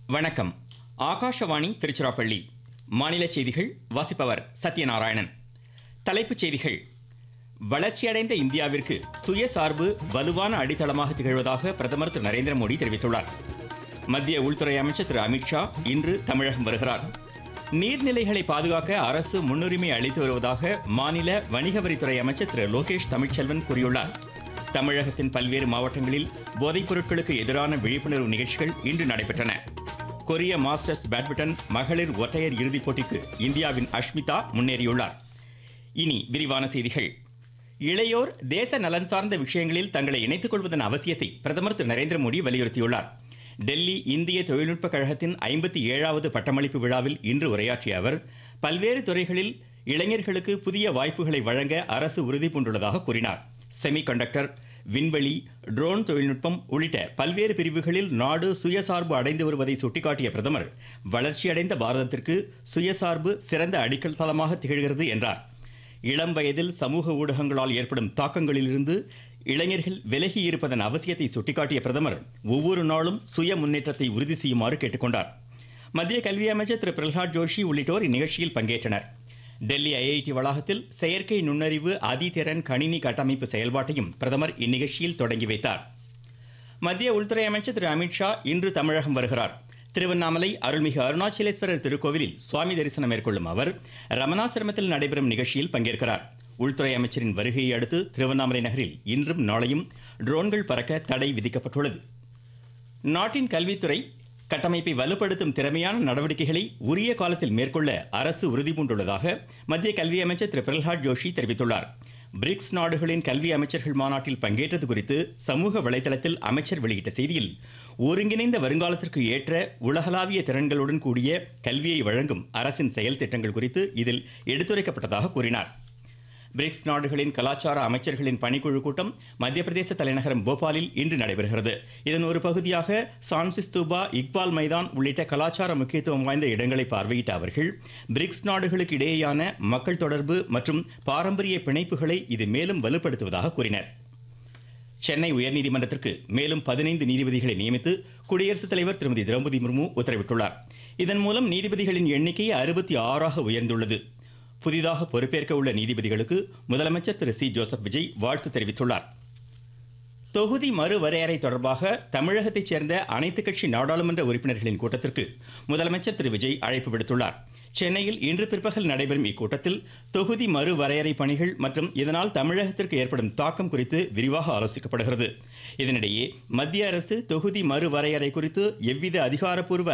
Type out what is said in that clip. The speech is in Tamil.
வணக்கம் ஆகாஷவாணி திருச்சிராப்பள்ளி மாநில செய்திகள் வாசிப்பவர் சத்யநாராயணன் தலைப்புச் செய்திகள் வளர்ச்சியடைந்த இந்தியாவிற்கு சுயசார்பு வலுவான அடித்தளமாக திகழ்வதாக பிரதமர் திரு நரேந்திர மோடி தெரிவித்துள்ளார் மத்திய உள்துறை அமைச்சர் திரு அமித்ஷா இன்று தமிழகம் வருகிறார் நீர்நிலைகளை பாதுகாக்க அரசு முன்னுரிமை அளித்து வருவதாக மாநில வணிக வரித்துறை அமைச்சர் திரு லோகேஷ் தமிழ்ச்செல்வன் கூறியுள்ளார் தமிழகத்தின் பல்வேறு மாவட்டங்களில் போதைப் பொருட்களுக்கு எதிரான விழிப்புணர்வு நிகழ்ச்சிகள் இன்று நடைபெற்றன கொரிய மாஸ்டர்ஸ் பேட்மிண்டன் மகளிர் ஒற்றையர் இறுதிப் போட்டிக்கு இந்தியாவின் அஷ்மிதா முன்னேறியுள்ளார் இனி விரிவான செய்திகள் இளையோர் தேச நலன் சார்ந்த விஷயங்களில் தங்களை இணைத்துக் கொள்வதன் அவசியத்தை பிரதமர் திரு நரேந்திர மோடி வலியுறுத்தியுள்ளார் டெல்லி இந்திய தொழில்நுட்ப கழகத்தின் ஐம்பத்தி ஏழாவது பட்டமளிப்பு விழாவில் இன்று உரையாற்றிய அவர் பல்வேறு துறைகளில் இளைஞர்களுக்கு புதிய வாய்ப்புகளை வழங்க அரசு உறுதி பூண்டுள்ளதாக கூறினார் செமி கண்டக்டர் விண்வெளி ட்ரோன் தொழில்நுட்பம் உள்ளிட்ட பல்வேறு பிரிவுகளில் நாடு சுயசார்பு அடைந்து வருவதை சுட்டிக்காட்டிய பிரதமர் வளர்ச்சியடைந்த பாரதத்திற்கு சுயசார்பு சிறந்த அடிக்கல் தளமாக திகழ்கிறது என்றார் இளம் வயதில் சமூக ஊடகங்களால் ஏற்படும் தாக்கங்களிலிருந்து இளைஞர்கள் விலகி இருப்பதன் அவசியத்தை சுட்டிக்காட்டிய பிரதமர் ஒவ்வொரு நாளும் சுய முன்னேற்றத்தை உறுதி செய்யுமாறு கேட்டுக்கொண்டார் மத்திய கல்வி அமைச்சர் திரு பிரகலாத் ஜோஷி உள்ளிட்டோர் இந்நிகழ்ச்சியில் பங்கேற்றனர் டெல்லி ஐஐடி வளாகத்தில் செயற்கை நுண்ணறிவு அதிதிறன் கணினி கட்டமைப்பு செயல்பாட்டையும் பிரதமர் இந்நிகழ்ச்சியில் தொடங்கி வைத்தார் மத்திய உள்துறை அமைச்சர் திரு அமித்ஷா இன்று தமிழகம் வருகிறார் திருவண்ணாமலை அருள்மிகு அருணாச்சலேஸ்வரர் திருக்கோவிலில் சுவாமி தரிசனம் மேற்கொள்ளும் அவர் ரமணாசிரமத்தில் நடைபெறும் நிகழ்ச்சியில் பங்கேற்கிறார் உள்துறை அமைச்சரின் வருகையை அடுத்து திருவண்ணாமலை நகரில் இன்றும் நாளையும் ட்ரோன்கள் பறக்க தடை விதிக்கப்பட்டுள்ளது நாட்டின் கல்வித்துறை கட்டமைப்பை வலுப்படுத்தும் திறமையான நடவடிக்கைகளை உரிய காலத்தில் மேற்கொள்ள அரசு உறுதிபூண்டுள்ளதாக மத்திய கல்வி அமைச்சர் திரு பிரல்ஹாத் ஜோஷி தெரிவித்துள்ளார் பிரிக்ஸ் நாடுகளின் கல்வி அமைச்சர்கள் மாநாட்டில் பங்கேற்றது குறித்து சமூக வலைதளத்தில் அமைச்சர் வெளியிட்ட செய்தியில் ஒருங்கிணைந்த வருங்காலத்திற்கு ஏற்ற உலகளாவிய திறன்களுடன் கூடிய கல்வியை வழங்கும் அரசின் செயல் திட்டங்கள் குறித்து இதில் எடுத்துரைக்கப்பட்டதாக கூறினார் பிரிக்ஸ் நாடுகளின் கலாச்சார அமைச்சர்களின் பணிக்குழு கூட்டம் மத்திய பிரதேச தலைநகரம் போபாலில் இன்று நடைபெறுகிறது இதன் ஒரு பகுதியாக சான்சிஸ்தூபா இக்பால் மைதான் உள்ளிட்ட கலாச்சார முக்கியத்துவம் வாய்ந்த இடங்களை பார்வையிட்ட அவர்கள் பிரிக்ஸ் நாடுகளுக்கு இடையேயான மக்கள் தொடர்பு மற்றும் பாரம்பரிய பிணைப்புகளை இது மேலும் வலுப்படுத்துவதாக கூறினர் சென்னை உயர்நீதிமன்றத்திற்கு மேலும் பதினைந்து நீதிபதிகளை நியமித்து குடியரசுத் தலைவர் திருமதி திரௌபதி முர்மு உத்தரவிட்டுள்ளார் இதன் மூலம் நீதிபதிகளின் எண்ணிக்கை அறுபத்தி ஆறாக உயர்ந்துள்ளது புதிதாக பொறுப்பேற்க உள்ள நீதிபதிகளுக்கு முதலமைச்சர் திரு சி ஜோசப் விஜய் வாழ்த்து தெரிவித்துள்ளார் தொகுதி மறுவரையறை தொடர்பாக தமிழகத்தைச் சேர்ந்த அனைத்துக் கட்சி நாடாளுமன்ற உறுப்பினர்களின் கூட்டத்திற்கு முதலமைச்சர் திரு விஜய் அழைப்பு விடுத்துள்ளார் சென்னையில் இன்று பிற்பகல் நடைபெறும் இக்கூட்டத்தில் தொகுதி மறுவரையறை பணிகள் மற்றும் இதனால் தமிழகத்திற்கு ஏற்படும் தாக்கம் குறித்து விரிவாக ஆலோசிக்கப்படுகிறது இதனிடையே மத்திய அரசு தொகுதி மறுவரையறை குறித்து எவ்வித அதிகாரப்பூர்வ